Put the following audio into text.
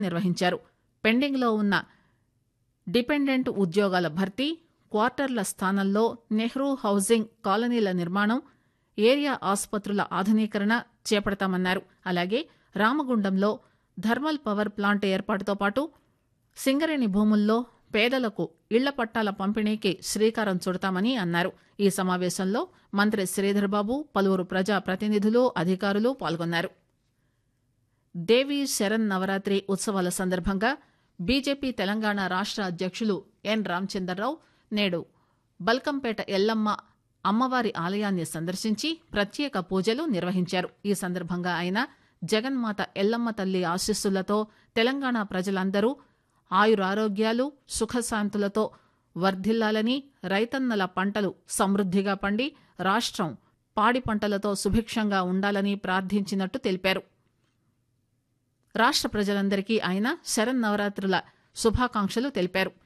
నిర్వహించారు పెండింగ్లో ఉన్న డిపెండెంట్ ఉద్యోగాల భర్తీ క్వార్టర్ల స్థానంలో నెహ్రూ హౌసింగ్ కాలనీల నిర్మాణం ఏరియా ఆసుపత్రుల ఆధునీకరణ చేపడతామన్నారు అలాగే రామగుండంలో థర్మల్ పవర్ ప్లాంట్ ఏర్పాటుతో పాటు సింగరేణి భూముల్లో పేదలకు ఇళ్ల పట్టాల పంపిణీకి శ్రీకారం చుడతామని అన్నారు ఈ సమావేశంలో మంత్రి శ్రీధర్బాబు పలువురు ప్రజా ప్రతినిధులు అధికారులు పాల్గొన్నారు దేవీ శరణ్ నవరాత్రి ఉత్సవాల సందర్భంగా బీజేపీ తెలంగాణ రాష్ట అధ్యక్షులు ఎన్ రామచంద్రరావు నేడు బల్కంపేట ఎల్లమ్మ అమ్మవారి ఆలయాన్ని సందర్శించి ప్రత్యేక పూజలు నిర్వహించారు ఈ సందర్భంగా ఆయన జగన్మాత ఎల్లమ్మ తల్లి ఆశీస్సులతో తెలంగాణ ప్రజలందరూ ఆయురారోగ్యాలు సుఖశాంతులతో వర్ధిల్లాలని రైతన్నల పంటలు సమృద్దిగా పండి రాష్టం పాడి పంటలతో సుభిక్షంగా ఉండాలని ప్రార్థించినట్టు తెలిపారు రాష్ట ప్రజలందరికీ ఆయన శరన్నవరాత్రుల శుభాకాంక్షలు తెలిపారు